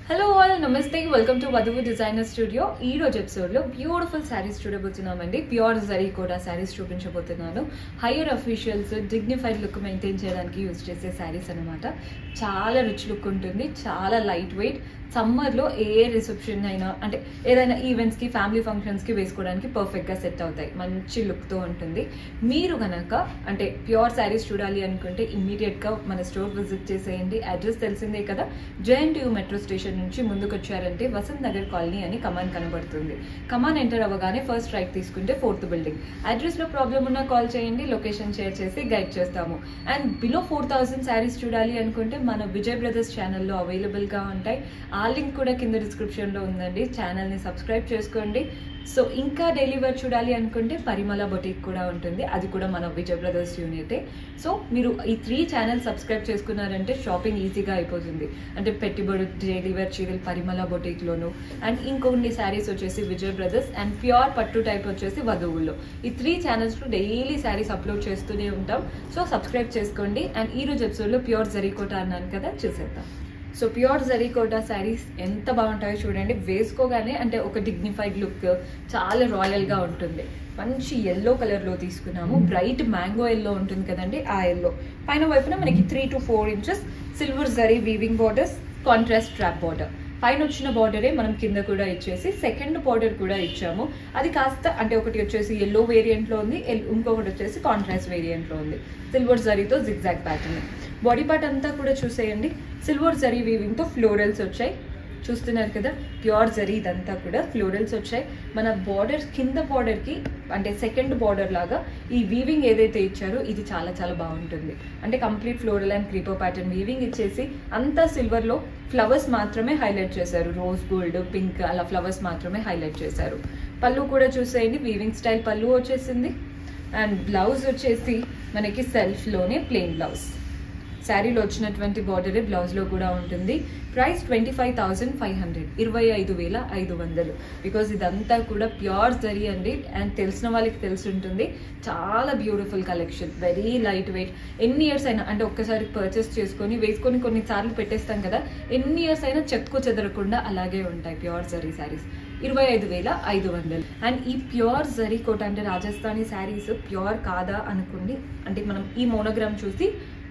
hello all నమస్తే welcome to Vadhuvu designer studio ఈ రోజు ఎపిసోడ్ లో బ్యూటిఫుల్ శారీస్ చూడబోతున్నామండి ప్యూర్ జరీ కూడా శారీస్ చూపించబోతున్నాను higher officials dignified look maintain చేయడానికి యూజ్ చేసే శారీస్ అనమాట చాలా రిచ్ లుక్ ఉంటుంది చాలా లైట్ వెయిట్ సమ్మర్లో ఏ రిసెప్షన్ అయినా అంటే ఏదైనా ఈవెంట్స్కి ఫ్యామిలీ ఫంక్షన్స్కి వేసుకోవడానికి పర్ఫెక్ట్గా సెట్ అవుతాయి మంచి లుక్తో ఉంటుంది మీరు కనుక అంటే ప్యూర్ శారీస్ చూడాలి అనుకుంటే ఇమ్మీడియట్గా మన స్టోర్ విజిట్ చేసేయండి అడ్రస్ తెలిసిందే కదా జేఎన్టీయూ మెట్రో స్టేషన్ నుంచి ముందుకు వచ్చారంటే వసంత్ నగర్ కాలనీ అని కమాన్ కనబడుతుంది కమాన్ ఎంటర్ అవ్వగానే ఫస్ట్ రైట్ తీసుకుంటే ఫోర్త్ బిల్డింగ్ అడ్రస్లో ప్రాబ్లం ఉన్నా కాల్ చేయండి లొకేషన్ షేర్ చేసి గైడ్ చేస్తాము and below four thousand saris చూడాలి అనుకుంటే మన విజయ్ బ్రదర్స్ ఛానల్లో అవైలబుల్గా ఉంటాయి ఆ లింక్ కూడా కింద డిస్క్రిప్షన్లో ఉందండి ఛానల్ని సబ్స్క్రైబ్ చేసుకోండి సో ఇంకా డైలీ వేర్ చూడాలి అనుకుంటే పరిమళ బొటిక్ కూడా ఉంటుంది అది కూడా మన విజయ్ బ్రదర్స్ యూనిటే సో మీరు ఈ త్రీ ఛానల్ సబ్స్క్రైబ్ చేసుకున్నారంటే షాపింగ్ ఈజీగా అయిపోతుంది అంటే పెట్టుబడి డైలీ వేర్ చీరలు పరిమళ బొటిక్లోను అండ్ ఇంకొన్ని శారీస్ వచ్చేసి విజయ్ బ్రదర్స్ అండ్ ప్యూర్ పట్టు టైప్ వచ్చేసి వధువుల్లో ఈ త్రీ ఛానల్స్లో డైలీ శారీస్ అప్లోడ్ చేస్తూనే ఉంటాం సో సబ్స్క్రైబ్ చేసుకోండి అండ్ ఈ రోజు ఎపిసోడ్లో ప్యూర్ జరీకోట అన్నాను కదా చూసేద్దాం సో ప్యూర్ జరీకోటా శారీస్ ఎంత బాగుంటాయో చూడండి వేసుకోగానే అంటే ఒక డిగ్నిఫైడ్ లుక్ చాలా రాయల్గా ఉంటుంది మంచి ఎల్లో కలర్లో తీసుకున్నాము బ్రైట్ మ్యాంగో ఎల్లో ఉంటుంది కదండి ఆ ఎల్లో పైన వైపున మనకి three to four inches silver zari weaving borders contrast strap border పైన వచ్చిన బార్డరే మనం కింద కూడా ఇచ్చేసి సెకండ్ బార్డర్ కూడా ఇచ్చాము అది కాస్త అంటే ఒకటి వచ్చేసి ఎల్లో వేరియంట్లో ఉంది ఇంకొకటి వచ్చేసి కాంట్రాస్ట్ వేరియంట్లో ఉంది సిల్వర్ జరీతో జిగ్జాగ్ ప్యాటర్న్ బాడీ పార్ట్ అంతా కూడా చూసేయండి సిల్వర్ జరీ వీవింగ్తో ఫ్లోరల్స్ వచ్చాయి చూస్తున్నారు కదా ప్యూర్ జరీ ఇదంతా కూడా ఫ్లోరల్స్ వచ్చాయి మన బార్డర్ కింద బార్డర్కి అంటే సెకండ్ బార్డర్ లాగా ఈ వీవింగ్ ఏదైతే ఇచ్చారో ఇది చాలా చాలా బాగుంటుంది అంటే complete floral and creeper pattern weaving ఇచ్చేసి అంతా సిల్వర్లో ఫ్లవర్స్ మాత్రమే హైలైట్ చేశారు రోజ్ గోల్డ్ పింక్ అలా ఫ్లవర్స్ మాత్రమే హైలైట్ చేశారు పళ్ళు కూడా చూసేయండి వీవింగ్ స్టైల్ పళ్ళు వచ్చేసింది అండ్ బ్లౌజ్ వచ్చేసి మనకి సెల్ఫ్లోనే ప్లెయిన్ బ్లౌజ్ శారీలో వచ్చినటువంటి బార్డరే బ్లౌజ్లో కూడా ఉంటుంది price twenty five thousand five hundred ఇరవై ఐదు వేల ఐదు వందలు బికాజ్ ఇదంతా కూడా ప్యూర్ జరీ అండి అండ్ తెలిసిన వాళ్ళకి తెలిసి ఉంటుంది చాలా beautiful collection very light weight ఎన్ని ఇయర్స్ అయినా అంటే ఒక్కసారి పర్చేస్ చేసుకొని వేసుకొని కొన్నిసార్లు పెట్టేస్తాం కదా ఎన్ని ఇయర్స్ అయినా చెక్కు చెదరకుండా అలాగే ఉంటాయి ప్యూర్ జరీ శారీస్ ఇరవై ఐదు వేల ఐదు వందలు అండ్ ఈ ప్యూర్ జరీ కోట అంటే రాజస్థానీ శారీస్ ప్యూర్ కాదా అనుకోండి అంటే మనం ఈ మోనోగ్రామ్ చూసి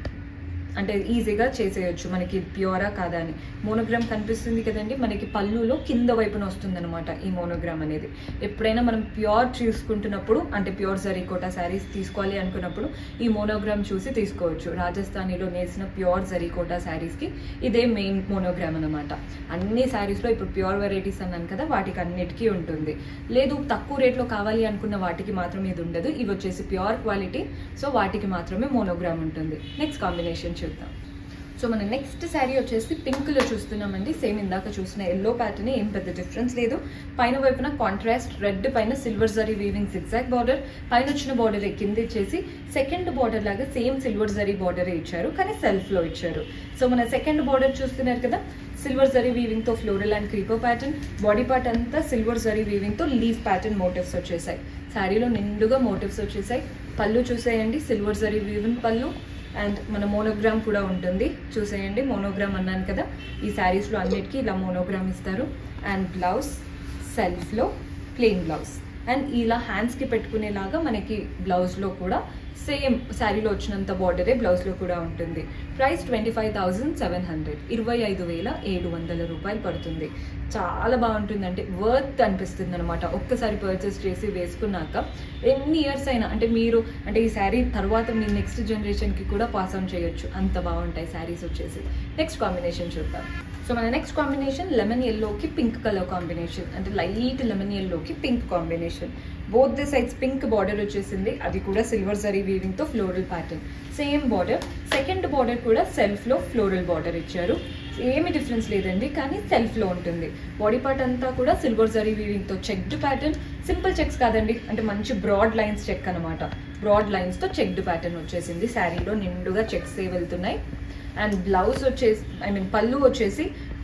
అంటే ఈజీగా చేసేయచ్చు మనకి ప్యూరా కాదా అని మోనోగ్రామ్ కనిపిస్తుంది కదండి మనకి పళ్ళులో కింద వైపున వస్తుందన్నమాట ఈ మోనోగ్రామ్ అనేది ఎప్పుడైనా మనం ప్యూర్ చూసుకుంటున్నప్పుడు అంటే ప్యూర్ జరీకోటా శారీస్ తీసుకోవాలి అనుకున్నప్పుడు ఈ మోనోగ్రామ్ చూసి తీసుకోవచ్చు రాజస్థానీలో నేసిన ప్యూర్ జరీకోటా శారీస్కి ఇదే మెయిన్ మోనోగ్రామ్ అనమాట అన్ని శారీస్లో ఇప్పుడు ప్యూర్ వెరైటీస్ అన్నాను కదా వాటికి అన్నిటికీ ఉంటుంది లేదు తక్కువ రేట్లో కావాలి అనుకున్న వాటికి మాత్రం ఇది ఉండదు ఇవి వచ్చేసి ప్యూర్ క్వాలిటీ సో వాటికి మాత్రమే మోనోగ్రామ్ ఉంటుంది నెక్స్ట్ కాంబినేషన్ చూద్దాం సో మన నెక్స్ట్ శారీ వచ్చేసి పింక్లో చూస్తున్నామండి సేమ్ ఇందాక చూసిన ఎల్లో ప్యాటర్న్ ఏం పెద్ద డిఫరెన్స్ లేదు పైన వైపున కాంట్రాస్ట్ రెడ్ పైన silver zari weaving exact border పైన వచ్చిన బార్డర్ కింద ఇచ్చేసి సెకండ్ బార్డర్ లాగా సేమ్ సిల్వర్ జరీ బార్డర్ ఇచ్చారు కానీ సెల్ఫ్లో ఇచ్చారు సో మన సెకండ్ బార్డర్ చూస్తున్నారు కదా సిల్వర్ జరీ వీవింగ్తో floral and creeper pattern body part అంతా సిల్వర్ జరీ వీవింగ్తో లీఫ్ ప్యాటర్న్ మోటివ్స్ వచ్చేసాయి శారీలో నిండుగా మోటివ్స్ వచ్చేసాయి పళ్ళు చూసేయండి సిల్వర్ జరీ వీవింగ్ పళ్ళు అండ్ మన మోనోగ్రామ్ కూడా ఉంటుంది చూసేయండి మోనోగ్రామ్ అన్నాను కదా ఈ శారీస్లో అన్నిటికీ ఇలా మోనోగ్రామ్ ఇస్తారు అండ్ బ్లౌజ్ సెల్ఫ్లో ప్లెయిన్ బ్లౌజ్ అండ్ ఇలా హ్యాండ్స్కి పెట్టుకునేలాగా మనకి బ్లౌజ్లో కూడా సేమ్ శారీలో వచ్చినంత బార్డరే బ్లౌజ్లో కూడా ఉంటుంది price twenty five thousand seven hundred ఇరవై ఐదు వేల ఏడు వందల రూపాయలు పడుతుంది చాలా బాగుంటుంది అంటే వర్త్ అనిపిస్తుంది అనమాట ఒక్కసారి పర్చేస్ చేసి వేసుకున్నాక ఎన్ని ఇయర్స్ అయినా అంటే మీరు అంటే ఈ శారీ తర్వాత మీ నెక్స్ట్ జనరేషన్కి కూడా పాస్ ఆన్ చేయొచ్చు అంత బాగుంటాయి శారీస్ వచ్చేసి నెక్స్ట్ కాంబినేషన్ చూద్దాం సో మన నెక్స్ట్ కాంబినేషన్ లెమన్ ఎల్లోకి పింక్ కలర్ కాంబినేషన్ అంటే లైట్ లెమన్ ఎల్లోకి pink combination both the sides pink border వచ్చేసింది అది కూడా సిల్వర్ జరీ వీవింగ్తో floral pattern same border second border కూడా సెల్ఫ్లో ఫ్లోరల్ బార్డర్ ఇచ్చారు ఏమి డిఫరెన్స్ లేదండి కానీ సెల్ఫ్లో ఉంటుంది బాడీ పార్ట్ అంతా కూడా సిల్వర్ జరీ వీవింగ్తో చెక్డ్ ప్యాటర్న్ సింపుల్ చెక్స్ కాదండి అంటే మంచి బ్రాడ్ లైన్స్ చెక్ అనమాట బ్రాడ్ లైన్స్తో చెక్డ్ ప్యాటర్న్ వచ్చేసింది శారీలో నిండుగా చెక్స్ ఏ వెళ్తున్నాయి అండ్ బ్లౌజ్ వచ్చేసి ఐ మీన్ పళ్ళు వచ్చేసి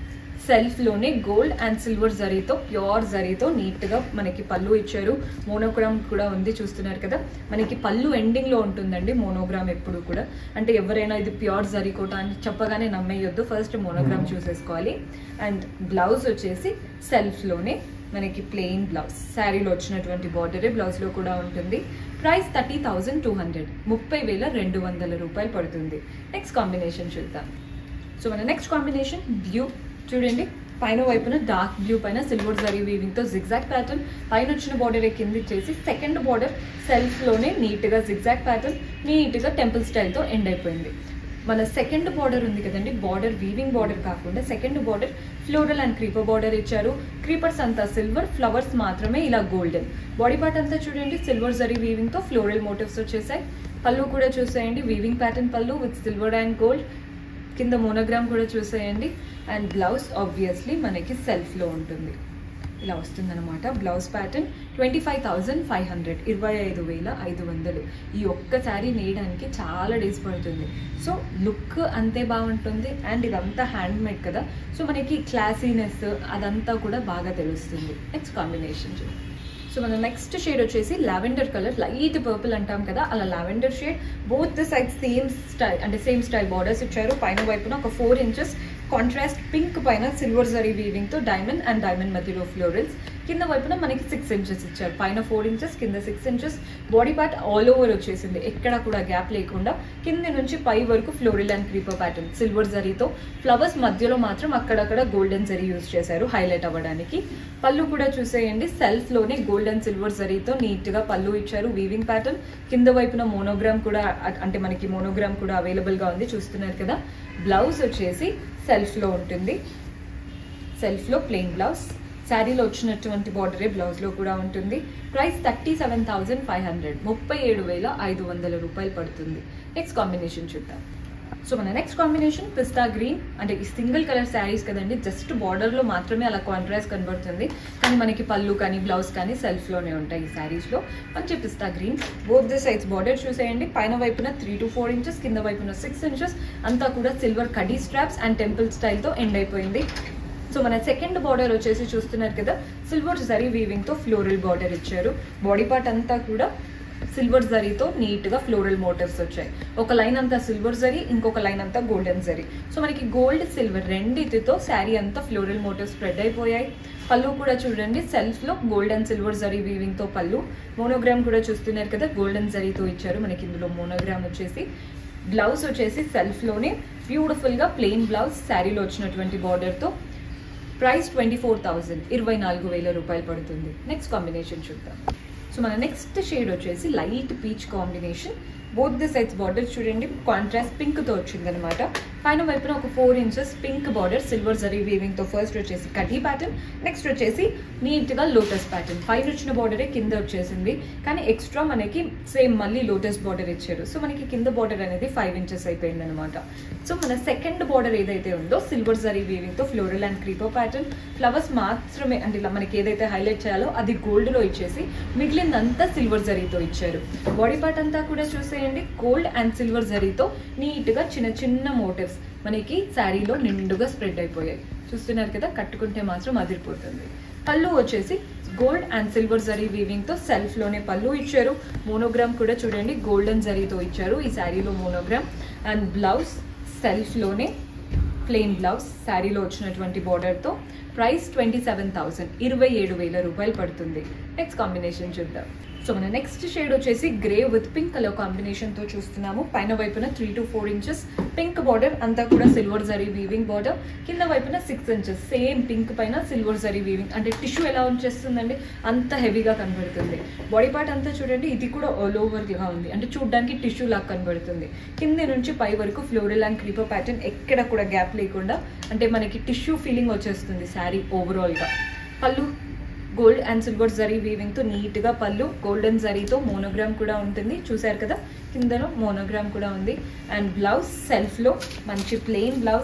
సెల్ఫ్లోనే గోల్డ్ అండ్ సిల్వర్ జరీతో ప్యూర్ జరీతో నీట్గా మనకి పళ్ళు ఇచ్చారు మోనోగ్రామ్ కూడా ఉంది చూస్తున్నారు కదా మనకి పళ్ళు ఎండింగ్లో ఉంటుందండి మోనోగ్రామ్ ఎప్పుడు కూడా అంటే ఎవరైనా ఇది ప్యూర్ జరీ కోట అని చెప్పగానే నమ్మేయొద్దు ఫస్ట్ మోనోగ్రామ్ చూసేసుకోవాలి అండ్ బ్లౌజ్ వచ్చేసి సెల్ఫ్లోనే మనకి ప్లెయిన్ బ్లౌజ్ శారీలో వచ్చినటువంటి బార్డరే బ్లౌజ్లో కూడా ఉంటుంది price thirty thousand two hundred ముప్పై వేల రెండు వందల రూపాయలు పడుతుంది నెక్స్ట్ కాంబినేషన్ చూద్దాం సో మన నెక్స్ట్ కాంబినేషన్ బ్లూ చూడండి పైన వైపున డార్క్ బ్లూ పైన సిల్వర్ జరీ వీవింగ్ తో జిగ్జాక్ ప్యాటర్న్ పైన వచ్చిన బార్డర్ కింద ఇచ్చేసి సెకండ్ బార్డర్ సెల్ఫ్ లోనే నీట్ గా జిగ్జాక్ ప్యాటర్న్ నీట్ గా టెంపుల్ స్టైల్ తో ఎండ్ అయిపోయింది మన సెకండ్ బార్డర్ ఉంది కదండి బార్డర్ వీవింగ్ బార్డర్ కాకుండా second border floral and creeper border ఇచ్చారు క్రీపర్స్ అంతా సిల్వర్ ఫ్లవర్స్ మాత్రమే ఇలా గోల్డెన్ బాడీ పార్ట్ అంతా చూడండి సిల్వర్ జరీ వీవింగ్ తో ఫ్లోరల్ మోటివ్స్ వచ్చేసాయి పళ్ళు కూడా చూసేయండి వీవింగ్ ప్యాటర్న్ పళ్ళు విత్ సిల్వర్ అండ్ గోల్డ్ కింద మోనోగ్రామ్ కూడా చూసేయండి అండ్ బ్లౌజ్ ఆబ్వియస్లీ మనకి సెల్ఫ్లో ఉంటుంది ఇలా వస్తుందన్నమాట blouse pattern twenty five thousand five hundred ఇరవై ఐదు వేల ఐదు వందలు ఈ ఒక్క శారీ నేయడానికి చాలా డేస్ పడుతుంది సో లుక్ అంతే బాగుంటుంది అండ్ ఇదంతా హ్యాండ్ మేడ్ కదా సో మనకి క్లాసీనెస్ అదంతా కూడా బాగా తెలుస్తుంది నెక్స్ట్ కాంబినేషన్ చూడండి సో మన నెక్స్ట్ షేడ్ వచ్చేసి లావెండర్ కలర్ లైట్ పర్పుల్ అంటాం కదా అలా lavender shade both the side same style అంటే సేమ్ స్టైల్ బార్డర్స్ ఇచ్చారు పైన వైపున ఒక ఫోర్ ఇంచెస్ కాంట్రాస్ట్ పింక్ పైన సిల్వర్ జరీ వీవింగ్ తో డైమండ్ అండ్ డైమండ్ మధ్యలో ఫ్లోరల్స్ కింద వైపున మనకి సిక్స్ ఇంచెస్ ఇచ్చారు పైన ఫోర్ ఇంచెస్ కింద six inches body part all over వచ్చేసింది ఎక్కడ కూడా గ్యాప్ లేకుండా కింద నుంచి పై వరకు floral and creeper pattern silver జరీతో ఫ్లవర్స్ మధ్యలో మాత్రం అక్కడక్కడ గోల్డెన్ జరీ యూజ్ చేశారు హైలైట్ అవ్వడానికి పళ్ళు కూడా చూసేయండి సెల్ఫ్ లోనే గోల్డ్ అండ్ సిల్వర్ జరీతో నీట్ గా పళ్ళు ఇచ్చారు వీవింగ్ ప్యాటర్న్ కింద వైపున మోనోగ్రామ్ కూడా అ- అంటే మనకి మోనోగ్రామ్ కూడా అవైలబుల్ గా ఉంది చూస్తున్నారు కదా బ్లౌజ్ వచ్చేసి సెల్ఫ్ లో ఉంటుంది సెల్ఫ్ లో ప్లెయిన్ బ్లౌజ్ శారీలో వచ్చినటువంటి బార్డరే బ్లౌజ్ లో కూడా ఉంటుంది price thirty seven thousand five hundred ముప్పై ఏడు వేల ఐదు వందల రూపాయలు పడుతుంది నెక్స్ట్ కాంబినేషన్ చూద్దాం సో మన నెక్స్ట్ కాంబినేషన్ పిస్తా గ్రీన్ అంటే ఈ సింగిల్ కలర్ శారీస్ కదండి జస్ట్ బార్డర్లో మాత్రమే అలా కాంట్రాస్ట్ కనబడుతుంది కానీ మనకి పళ్ళు కానీ బ్లౌజ్ కానీ సెల్ఫ్లోనే ఉంటాయి ఈ శారీస్లో మంచి pista green both the sides border చూసేయండి పైన వైపున త్రీ టు ఫోర్ ఇంచెస్ కింద వైపున సిక్స్ ఇంచెస్ అంతా కూడా సిల్వర్ కడీ స్ట్రాప్స్ అండ్ టెంపుల్ స్టైల్తో ఎండ్ అయిపోయింది సో మన సెకండ్ బార్డర్ వచ్చేసి చూస్తున్నారు కదా సిల్వర్ జరీ వీవింగ్ తో ఫ్లోరల్ బార్డర్ ఇచ్చారు బాడీ పార్ట్ అంతా కూడా సిల్వర్ జరీతో నీట్ గా ఫ్లోరల్ మోటివ్స్ వచ్చాయి ఒక లైన్ అంతా సిల్వర్ జరీ ఇంకొక లైన్ అంతా గోల్డెన్ జరీ సో మనకి గోల్డ్ సిల్వర్ రెండిటితో శారీ అంతా ఫ్లోరల్ మోటివ్ స్ప్రెడ్ అయిపోయాయి పళ్ళు కూడా చూడండి సెల్ఫ్ లో gold and silver zari weaving తో పళ్ళు మోనోగ్రామ్ కూడా చూస్తున్నారు కదా గోల్డెన్ జరీతో ఇచ్చారు మనకి ఇందులో మోనోగ్రామ్ వచ్చేసి బ్లౌజ్ వచ్చేసి సెల్ఫ్ లోనే బ్యూటిఫుల్ గా ప్లెయిన్ బ్లౌజ్ శారీలో వచ్చినటువంటి బార్డర్ తో ప్రైస్ ట్వంటీ ఫోర్ థౌజండ్ ఇరవై నాలుగు వేల రూపాయలు పడుతుంది నెక్స్ట్ కాంబినేషన్ చూద్దాం సో మన నెక్స్ట్ షేడ్ వచ్చేసి light peach combination both the sides border చూడండి కాంట్రాస్ట్ పింక్ తో వచ్చింది అనమాట పైన వైపున ఒక four inches pink border silver zari weaving తో ఫస్ట్ వచ్చేసి కటీ ప్యాటర్న్ నెక్స్ట్ వచ్చేసి నీట్ గా లోటస్ ప్యాటర్న్ పైన వచ్చిన బార్డరే కింద వచ్చేసింది కానీ ఎక్స్ట్రా మనకి సేమ్ మళ్ళీ లోటస్ బార్డర్ ఇచ్చారు సో మనకి కింద బార్డర్ అనేది ఫైవ్ ఇంచెస్ అయిపోయింది అనమాట సో మన సెకండ్ బార్డర్ ఏదైతే ఉందో సిల్వర్ జరీ వీవింగ్ తో floral and creeper pattern flowers మాత్రమే అంటే ఇలా మనకి ఏదైతే హైలైట్ చేయాలో అది గోల్డ్ లో ఇచ్చేసి మిగిలిందంతా సిల్వర్ జరీతో ఇచ్చారు బాడీ పార్ట్ అంతా కూడా చూసేయండి గోల్డ్ అండ్ సిల్వర్ జరీతో నీట్ గా చిన్న చిన్న మోటివ్స్ మనకి శారీలో నిండుగా స్ప్రెడ్ అయిపోయాయి చూస్తున్నారు కదా కట్టుకుంటే మాత్రం అదిరిపోతుంది పళ్ళు వచ్చేసి gold and silver zari weaving తో సెల్ఫ్ లోనే పళ్ళు ఇచ్చారు మోనోగ్రామ్ కూడా చూడండి గోల్డెన్ జరీతో ఇచ్చారు ఈ శారీలో మోనోగ్రామ్ అండ్ బ్లౌజ్ సెల్ఫ్ లోనే ప్లెయిన్ బ్లౌజ్ శారీలో వచ్చినటువంటి బార్డర్తో ప్రైస్ ట్వంటీ సెవెన్ థౌసండ్ ఇరవై ఏడు వేల రూపాయలు పడుతుంది నెక్స్ట్ కాంబినేషన్ చూద్దాం సో మన నెక్స్ట్ షేడ్ వచ్చేసి grey with pink colour combination తో చూస్తున్నాము పైన వైపున three to four inches pink border అంతా కూడా సిల్వర్ జరీ వీవింగ్ బార్డర్ కింద వైపున సిక్స్ ఇంచెస్ సేమ్ పింక్ పైన సిల్వర్ జరీ వీవింగ్ అంటే టిష్యూ ఎలా వచ్చేస్తుందండి అంత హెవీగా కనబడుతుంది బాడీ పార్ట్ అంతా చూడండి ఇది కూడా ఆల్ ఓవర్ గా ఉంది అంటే చూడడానికి టిష్యూ లాగా కనబడుతుంది కింద నుంచి పై వరకు ఫ్లోరల్ అండ్ క్రీపర్ ప్యాటర్న్ ఎక్కడ కూడా గ్యాప్ లేకుండా అంటే మనకి టిష్యూ ఫీలింగ్ వచ్చేస్తుంది శారీ ఓవరాల్ గా పళ్ళు gold and silver zari weaving తో నీట్ గా పళ్ళు గోల్డెన్ జరీతో మోనోగ్రామ్ కూడా ఉంటుంది చూసారు కదా కిందలో మోనోగ్రామ్ కూడా ఉంది అండ్ బ్లౌజ్ సెల్ఫ్ లో మంచి ప్లెయిన్ బ్లౌజ్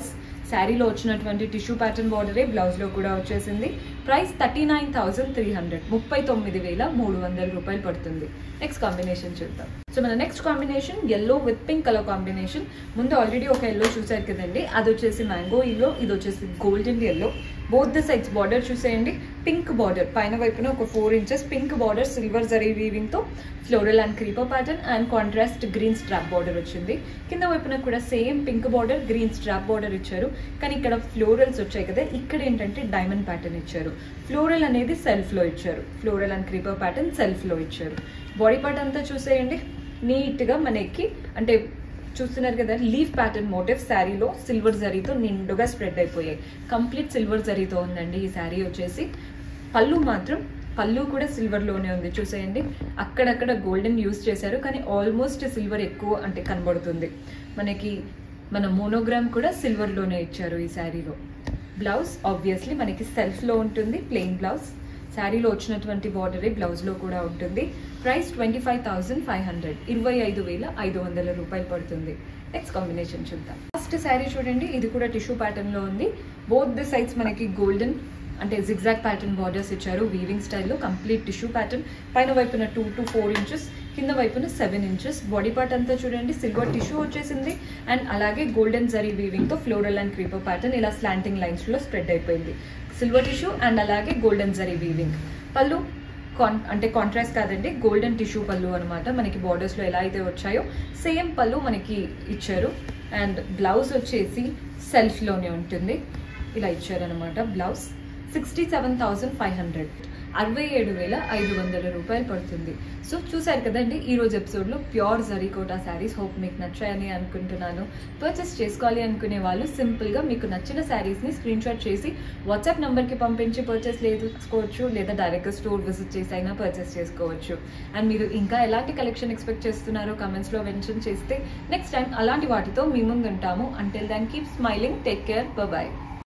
శారీలో వచ్చినటువంటి టిష్యూ ప్యాటర్న్ బార్డరే బ్లౌజ్లో కూడా వచ్చేసింది price thirty nine thousand three hundred ముప్పై తొమ్మిది వేల మూడు వందల రూపాయలు పడుతుంది నెక్స్ట్ కాంబినేషన్ చూద్దాం సో మన next combination yellow with pink colour combination ముందు ఆల్రెడీ ఒక ఎల్లో చూసారు కదండి అది వచ్చేసి మ్యాంగో ఎల్లో ఇది వచ్చేసి golden yellow both the sides border చూసేయండి పింక్ బార్డర్ పైన వైపున ఒక four inches pink border silver zari weaving తో floral and creeper pattern and contrast green strap border వచ్చింది కింద వైపున కూడా same pink border green strap border ఇచ్చారు కానీ ఇక్కడ ఫ్లోరల్స్ వచ్చాయి కదా ఇక్కడ ఏంటంటే డైమండ్ ప్యాటర్న్ ఇచ్చారు ఫ్లోరల్ అనేది సెల్ఫ్ లో ఇచ్చారు floral and creeper pattern self లో ఇచ్చారు బాడీ పార్ట్ అంతా చూసేయండి నీట్ గా మనకి అంటే చూస్తున్నారు కదా లీఫ్ ప్యాటర్న్ మోటివ్ శారీలో సిల్వర్ జరీతో నిండుగా స్ప్రెడ్ అయిపోయాయి కంప్లీట్ సిల్వర్ జరీతో ఉందండి ఈ శారీ వచ్చేసి పళ్ళు మాత్రం పళ్ళు కూడా సిల్వర్లోనే ఉంది చూసేయండి అక్కడక్కడ గోల్డెన్ యూస్ చేశారు కానీ ఆల్మోస్ట్ సిల్వర్ ఎక్కువ అంటే కనబడుతుంది మనకి మన మోనోగ్రామ్ కూడా సిల్వర్లోనే ఇచ్చారు ఈ శారీలో బ్లౌజ్ ఆబ్వియస్లీ మనకి సెల్ఫ్లో ఉంటుంది ప్లెయిన్ బ్లౌజ్ శారీలో వచ్చినటువంటి బార్డరే బ్లౌజ్లో కూడా ఉంటుంది price twenty five thousand five hundred ఇరవై ఐదు వేల ఐదు వందల రూపాయలు పడుతుంది నెక్స్ట్ కాంబినేషన్ చూద్దాం ఫస్ట్ శారీ చూడండి ఇది కూడా టిష్యూ ప్యాటర్న్లో ఉంది బోత్ ది సైడ్స్ మనకి గోల్డెన్ అంటే జిగ్జాగ్ ప్యాటర్న్ బార్డర్స్ ఇచ్చారు వీవింగ్ స్టైల్లో కంప్లీట్ టిష్యూ ప్యాటర్న్ పైన వైపున టూ టు ఫోర్ ఇంచెస్ కింద వైపున సెవెన్ ఇంచెస్ బాడీ పార్ట్ అంతా చూడండి సిల్వర్ టిష్యూ వచ్చేసింది అండ్ అలాగే గోల్డెన్ జరీ వీవింగ్తో ఫ్లోరల్ అండ్ క్రీపర్ ప్యాటర్న్ ఇలా స్లాంటింగ్ లైన్స్లో స్ప్రెడ్ అయిపోయింది సిల్వర్ టిష్యూ అండ్ అలాగే గోల్డెన్ జరీ వీవింగ్ పళ్ళు కాన్ అంటే కాంట్రాస్ట్ కాదండి గోల్డెన్ టిష్యూ పళ్ళు అనమాట మనకి బార్డర్స్లో ఎలా అయితే వచ్చాయో సేమ్ పళ్ళు మనకి ఇచ్చారు అండ్ బ్లౌజ్ వచ్చేసి సెల్ఫ్లోనే ఉంటుంది ఇలా ఇచ్చారనమాట blouse sixty seven thousand five hundred అరవై ఏడు వేల ఐదు వందల రూపాయలు పడుతుంది సో చూసారు కదండి ఈ రోజు ఎపిసోడ్లో ప్యూర్ జరీకోటా శారీస్ హోప్ మీకు నచ్చాయని అనుకుంటున్నాను పర్చేస్ చేసుకోవాలి అనుకునే వాళ్ళు సింపుల్గా మీకు నచ్చిన శారీస్ని స్క్రీన్ షాట్ చేసి వాట్సాప్ నెంబర్కి పంపించి పర్చేస్ చేసుకోవచ్చు లేదా డైరెక్ట్గా స్టోర్ విజిట్ చేసి అయినా పర్చేస్ చేసుకోవచ్చు అండ్ మీరు ఇంకా ఎలాంటి కలెక్షన్ ఎక్స్పెక్ట్ చేస్తున్నారో కమెంట్స్లో మెన్షన్ చేస్తే నెక్స్ట్ టైం అలాంటి వాటితో మీ ముందు ఉంటాము until then keep smiling take care bye